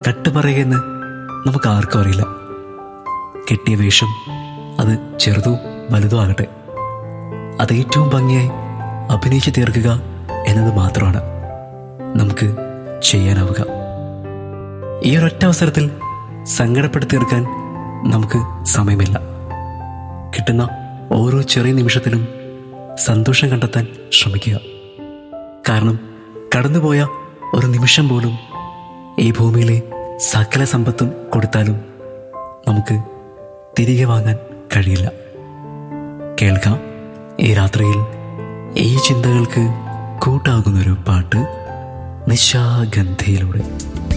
കട്ടുപറയുകയെന്ന് നമുക്ക് ആർക്കും അറിയില്ല കെട്ടിയ വേഷം അത് ചെറുതോ വലുതോ ആകട്ടെ അത് ഏറ്റവും ഭംഗിയായി അഭിനയിച്ചു തീർക്കുക എന്നത് മാത്രമാണ് നമുക്ക് ചെയ്യാനാവുക ഈ ഒരൊറ്റ അവസരത്തിൽ സങ്കടപ്പെടുത്തി തീർക്കാൻ നമുക്ക് സമയമില്ല കിട്ടുന്ന ഓരോ ചെറിയ നിമിഷത്തിലും സന്തോഷം കണ്ടെത്താൻ ശ്രമിക്കുക കാരണം കടന്നുപോയ ഒരു നിമിഷം പോലും ഈ ഭൂമിയിലെ സകല സമ്പത്തും കൊടുത്താലും നമുക്ക് തിരികെ വാങ്ങാൻ കഴിയില്ല കേൾക്കാം ഈ രാത്രിയിൽ ഈ ചിന്തകൾക്ക് കൂട്ടാകുന്നൊരു പാട്ട് നിശാഗന്ധിയിലൂടെ